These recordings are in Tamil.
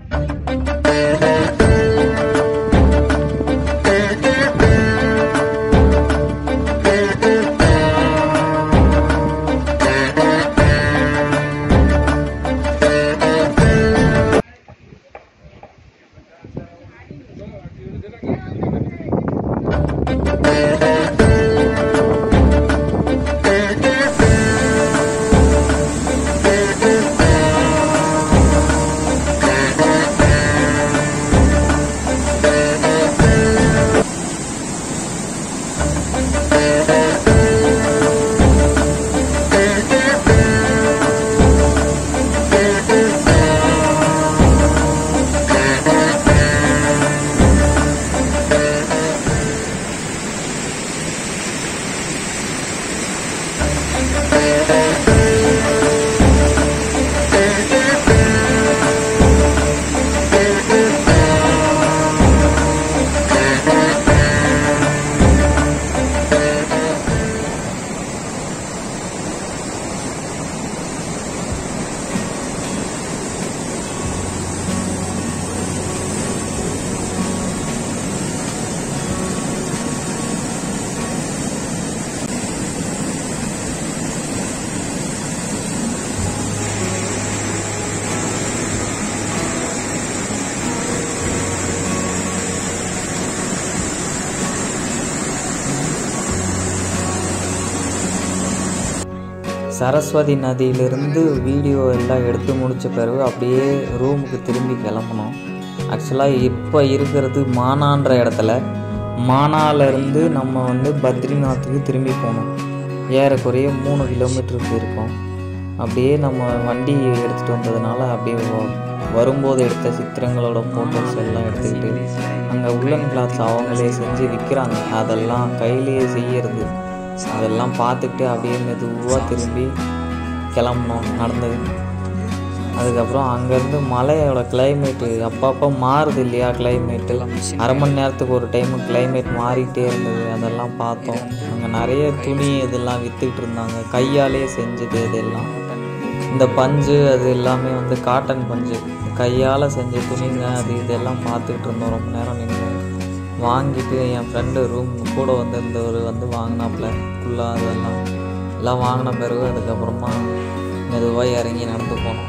சரஸ்வதி நதியிலிருந்து வீடியோ எல்லாம் எடுத்து முடித்த பிறகு அப்படியே ரூமுக்கு திரும்பி கிளம்பணும் ஆக்சுவலாக இப்போ இருக்கிறது மானான்ற இடத்துல மானாலேருந்து நம்ம வந்து பத்ரிநாத்துக்கு திரும்பி போகணும் ஏறக்குறைய மூணு கிலோமீட்டருக்கு இருக்கும் அப்படியே நம்ம வண்டி எடுத்துகிட்டு வந்ததுனால அப்படியே வ- வரும்போது எடுத்த சித்திரங்களோட ஃபோட்டோஸ் எல்லாம் எடுத்துக்கிட்டு அங்கே உள்ளன் கிளாத்ஸ் அவங்களே செஞ்சு விற்கிறாங்க அதெல்லாம் கையிலேயே செய்யறது அதெல்லாம் பார்த்துக்கிட்டு அப்படியே மெதுவாக திரும்பி கிளம்புனோம் நடந்தது அதுக்கப்புறம் அங்கேருந்து மலையோட கிளைமேட்டு அப்பப்போ மாறுது இல்லையா கிளைமேட்டு அரை மணி நேரத்துக்கு ஒரு டைம் கிளைமேட் மாறிட்டே இருந்தது அதெல்லாம் பார்த்தோம் அங்கே நிறைய துணி இதெல்லாம் விற்றுக்கிட்டு இருந்தாங்க கையாலே செஞ்சது இதெல்லாம் இந்த பஞ்சு அது எல்லாமே வந்து காட்டன் பஞ்சு கையால் செஞ்ச துணிங்க அது இதெல்லாம் பார்த்துக்கிட்டு இருந்தோம் ரொம்ப நேரம் நின்று வாங்கிட்டு என் ஃப்ரெண்டு ரூம் கூட வந்திருந்தவர் வந்து வாங்கினாப்புல ஃபுல்லாக அதெல்லாம் எல்லாம் வாங்கின பிறகு அதுக்கப்புறமா மெதுவாக இறங்கி நடந்து போனோம்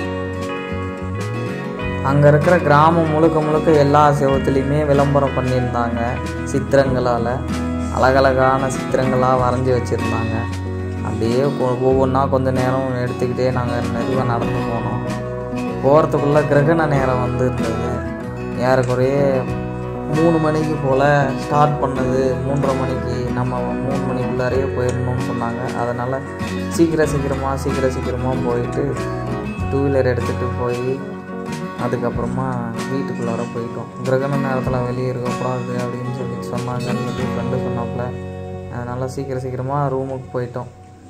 அங்கே இருக்கிற கிராமம் முழுக்க முழுக்க எல்லா செவத்துலேயுமே விளம்பரம் பண்ணியிருந்தாங்க சித்திரங்களால் அழகழகான சித்திரங்களாக வரைஞ்சி வச்சுருந்தாங்க அப்படியே ஒ- ஒவ்வொன்றா கொஞ்ச நேரம் எடுத்துக்கிட்டே நாங்கள் மெதுவாக நடந்து போனோம் போகிறதுக்குள்ளே கிரகண நேரம் வந்து இருந்தது ஏறக்குறைய மூணு மணிக்கு போல் ஸ்டார்ட் பண்ணது மூன்றரை மணிக்கு நம்ம மூணு மணிக்குள்ளாரையே போயிடணும்னு சொன்னாங்க அதனால் சீக்கிரம் சீக்கிரமாக சீக்கிரம் சீக்கிரமாக போயிட்டு டூ வீலர் எடுத்துகிட்டு போய் அதுக்கப்புறமா வீட்டுக்குள்ளார போயிட்டோம் கிரகண நேரத்தில் வெளியே இருக்கக்கூடாது அப்படின்னு சொல்லி சொன்னாங்கன்னு ஃப்ரெண்டு சொன்னாப்புல அதனால் சீக்கிரம் சீக்கிரமாக ரூமுக்கு போயிட்டோம்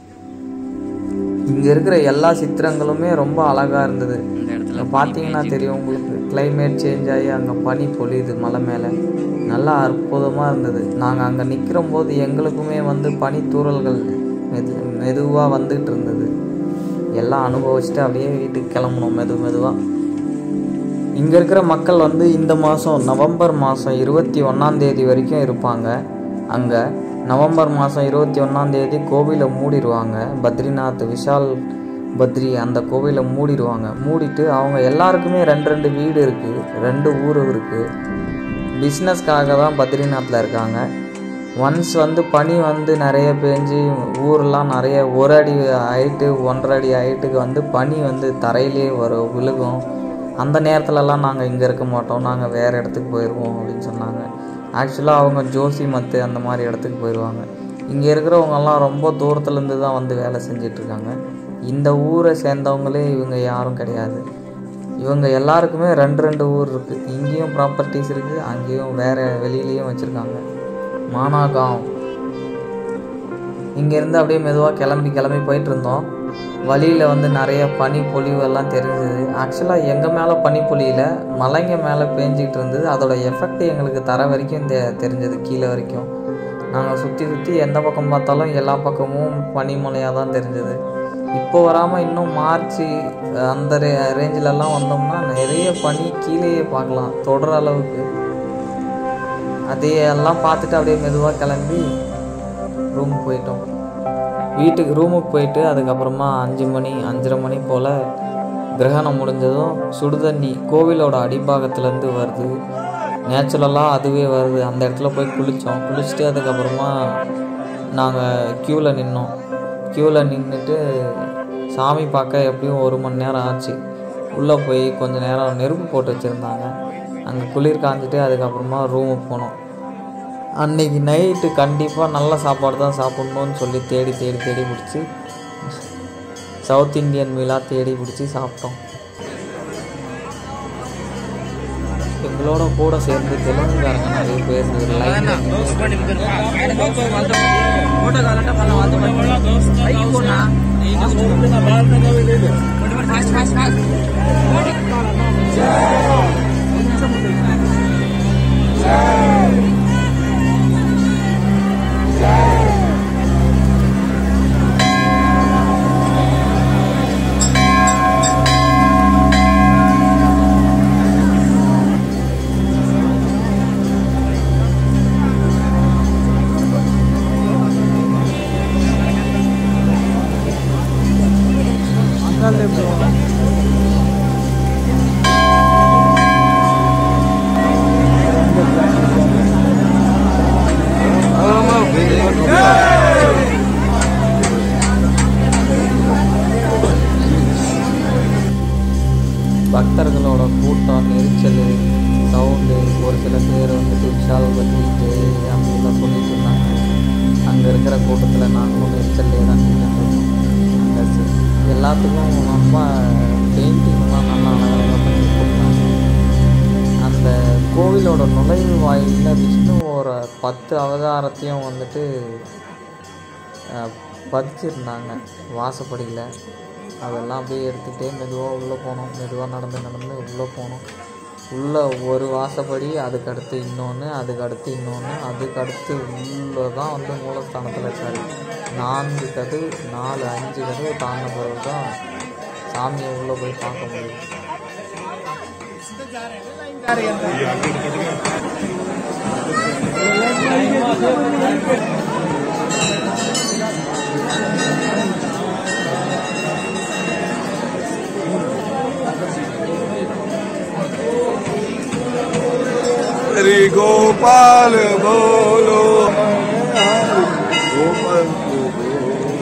இங்கே இருக்கிற எல்லா சித்திரங்களுமே ரொம்ப அழகாக இருந்தது இங்க பார்த்தீங்கன்னா தெரியும் உங்களுக்கு climate சேஞ்ச் ஆகி அங்கே பனி பொழியுது மலை மேலே நல்லா அற்புதமாக இருந்தது நாங்கள் அங்கே நிற்கிற போது எங்களுக்குமே வந்து பனி தூறல்கள் மெது மெதுவாக வந்துகிட்டு இருந்தது எல்லாம் அனுபவிச்சுட்டு அப்படியே வீட்டுக்கு கிளம்பணும் மெது மெதுவாக இங்கே இருக்கிற மக்கள் வந்து இந்த மாதம் நவம்பர் மாதம் இருபத்தி ஒன்றாந்தேதி வரைக்கும் இருப்பாங்க அங்கே நவம்பர் மாதம் இருபத்தி ஒன்றாந்தேதி கோவிலை மூடிடுவாங்க பத்ரிநாத் விஷால் பத்ரி அந்த கோவிலை மூடிடுவாங்க மூடிட்டு அவங்க எல்லாருக்குமே ரெண்டு ரெண்டு வீடு இருக்குது ரெண்டு ஊர் இருக்குது பிஸ்னஸ்க்காக தான் பத்ரிநாத்தில் இருக்காங்க ஒன்ஸ் வந்து பனி வந்து நிறைய பேஞ்சு ஊரெலாம் நிறைய ஒரு அடி ஹைட்டு ஒன்றரை அடி ஹைட்டுக்கு வந்து பனி வந்து தரையிலே வரும் விழுகும் அந்த நேரத்துலலாம் நாங்கள் இங்கே இருக்க மாட்டோம் நாங்கள் வேறு இடத்துக்கு போயிடுவோம் அப்படின்னு சொன்னாங்க ஆக்சுவலாக அவங்க ஜோசி மத்து அந்த மாதிரி இடத்துக்கு போயிடுவாங்க இங்கே இருக்கிறவங்கெல்லாம் ரொம்ப தூரத்துலேருந்து தான் வந்து வேலை செஞ்சிட்ருக்காங்க இந்த ஊரை சேர்ந்தவங்களே இவங்க யாரும் கிடையாது இவங்க எல்லாருக்குமே ரெண்டு ரெண்டு ஊர் இருக்குது இங்கேயும் ப்ராப்பர்ட்டிஸ் இருக்குது அங்கேயும் வேறு வெளியிலையும் வச்சுருக்காங்க மானாகாம் இங்கேருந்து அப்படியே மெதுவாக கிளம்பி கிளம்பி போயிட்டு இருந்தோம் வழியில் வந்து நிறைய பனி பொழிவெல்லாம் தெரிஞ்சது ஆக்சுவலாக எங்கள் மேலே பனி பொழியில மலைங்க மேலே பேஞ்சிக்கிட்டு இருந்தது அதோட எஃபெக்ட் எங்களுக்கு தர வரைக்கும் தெ தெரிஞ்சது கீழே வரைக்கும் நாங்கள் சுற்றி சுற்றி எந்த பக்கம் பார்த்தாலும் எல்லா பக்கமும் பனிமலையாக தான் தெரிஞ்சது இப்போ வராமல் இன்னும் மார்ச் அந்த ரே ரேஞ்சிலலாம் வந்தோம்னா நிறைய பனி கீழேயே பார்க்கலாம் தொடர அளவுக்கு அதே எல்லாம் பார்த்துட்டு அப்படியே மெதுவாக கிளம்பி ரூமுக்கு போயிட்டோம் வீட்டுக்கு ரூமுக்கு போயிட்டு அதுக்கப்புறமா அஞ்சு மணி அஞ்சரை மணி போல் கிரகணம் முடிஞ்சதும் சுடுதண்ணி கோவிலோட அடிப்பாகத்துலேருந்து வருது நேச்சுரலாக அதுவே வருது அந்த இடத்துல போய் குளித்தோம் குளிச்சுட்டு அதுக்கப்புறமா நாங்கள் க்யூவில் நின்னோம் க்யூவில் நின்றுட்டு சாமி பார்க்க எப்படியும் ஒரு மணி நேரம் ஆச்சு உள்ளே போய் கொஞ்ச நேரம் நெருப்பு போட்டு வச்சுருந்தாங்க அங்கே குளிர் காஞ்சிட்டு அதுக்கப்புறமா ரூமுக்கு போனோம் அன்னைக்கு நைட்டு கண்டிப்பாக நல்ல சாப்பாடு தான் சாப்பிட்ணுன்னு சொல்லி தேடி தேடி தேடி பிடிச்சி சவுத் இந்தியன் மீலாக தேடி பிடிச்சி சாப்பிட்டோம் எங்களோட கூட சேர்ந்து தெலுங்குக்காரங்க நிறைய பேர் லைன் பக்தர்களோட கூட்டம் நெரிச்சல் சவுண்டு ஒரு சில பேர் வந்துட்டு விஷால் பற்றி ஜெய் அப்படிலாம் சொல்லிட்டு இருந்தாங்க அங்கே இருக்கிற கூட்டத்தில் நாங்களும் நெரிச்சல்லே தான் நின்றுருந்தோம் அங்கே சி- எல்லாத்துக்கும் ரொம்ப பெயிண்டிங்லாம் நல்லா அழகாக பண்ணி கொடுத்தாங்க அந்த கோவிலோட நுழைவு வாயிலில் விஷ்ணுவோட பத்து அவதாரத்தையும் வந்துட்டு அஹ், பதிச்சிருந்தாங்க வாசப்படியில் அதெல்லாம் அப்படியே எடுத்துகிட்டே மெதுவாக உள்ளே போனோம் மெதுவாக நடந்து நடந்து உள்ளே போனோம் உள்ளே ஒரு வாசப்படி அதுக்கு அடுத்து இன்னொன்று அதுக்கு அடுத்து இன்னொன்று அதுக்கு அடுத்து உள்ளே தான் வந்து மூலஸ்தானத்தில் இருக்காரு நான்கு கதவு நாலு அஞ்சு கதவு தாண்டின பிறகு தான் சாமியை உள்ளே போய் பார்க்க முடியும் हरि गोपाल बोलो हरि गोपाल बोलो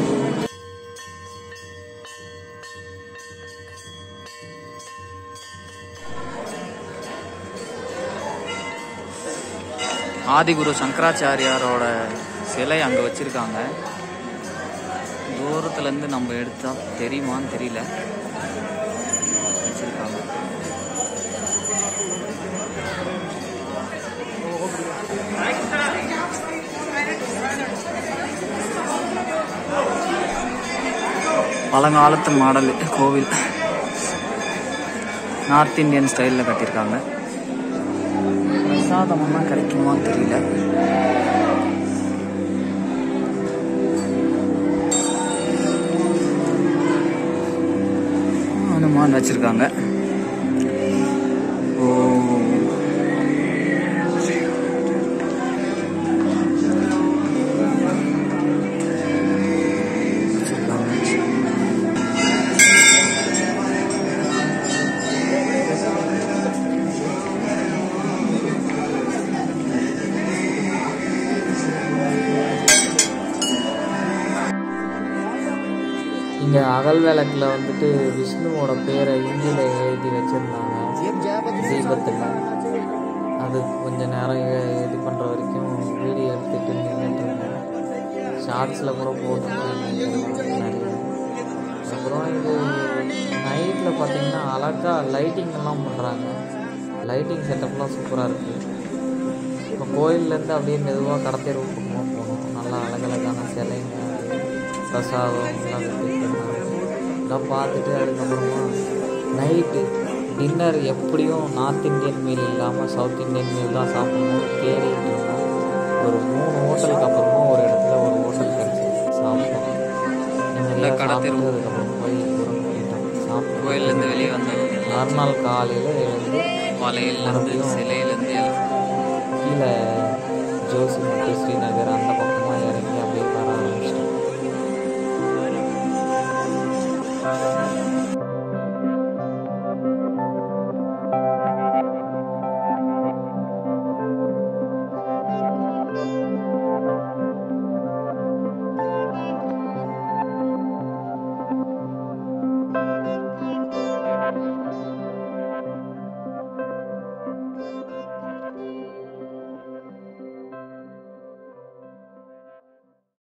ஆதிகுரு சங்கராச்சாரியாரோட சிலை அங்கே வச்சுருக்காங்க தூரத்துலேருந்து நம்ம எடுத்தா தெரியுமான்னு தெரியல வச்சுருக்காங்க பழங்காலத்து மாடல் கோவில் நார்த் இந்தியன் ஸ்டைலில் கட்டியிருக்காங்க பிரசாதமெல்லாம் கிடைக்குமான்னு தெரியல அனுமான் வச்சிருக்காங்க ஓ வச்சிருக்காங்க. இங்கே அகல் விளக்கில் வந்துட்டு விஷ்ணுவோட பேரை ஹிந்தியில் எழுதி வச்சுருந்தாங்க தீபத்தில் அது கொஞ்ச நேரம் எ- இது பண்ணுற வரைக்கும் வீடியோ எடுத்துகிட்டு நின்றுட்டு இருந்தேன் ஷார்ட்ஸில் கூட போட்டு நிறைய அப்புறம் இது நைட்டில் பார்த்தீங்கன்னா அழகாக லைட்டிங் எல்லாம் பண்ணுறாங்க லைட்டிங் செட்டப்லாம் சூப்பராக இருக்குது இப்போ கோயில்லேருந்து அப்படியே மெதுவாக கடத்தேர் பக்கமாக போனோம் நல்லா அழகழகான சிலைங்க பிரசாதம் எல்லாம் வச்சுட்டு இருந்தாங்க எல்லாம் பார்த்துட்டு அதுக்கப்புறமா நைட்டு டின்னர் எப்படியும் நார்த் இந்தியன் மீல் இல்லாமல் சவுத் இந்தியன் மீல் தான் சாப்பிடணும் தேடிட்டு இருந்தோம் ஒரு மூணு ஹோட்டலுக்கு அப்புறமா ஒரு இடத்துல ஒரு ஹோட்டல் கிடச்சி சாப்பிட்டோம் நல்லா கடை தெரு. சாப்பிட்டு அதுக்கப்புறமா சாப்பிட்டு கோயிலேருந்து வெளியே வந்தவங்க எல்லாம் மறுநாள் காலையில் எழுந்து மலையிலேருந்து சிலையிலேருந்து எல்லாம் கீழே ஜோசி மற்றும் ஸ்ரீநகர் அந்த பக்கமாக இறங்கி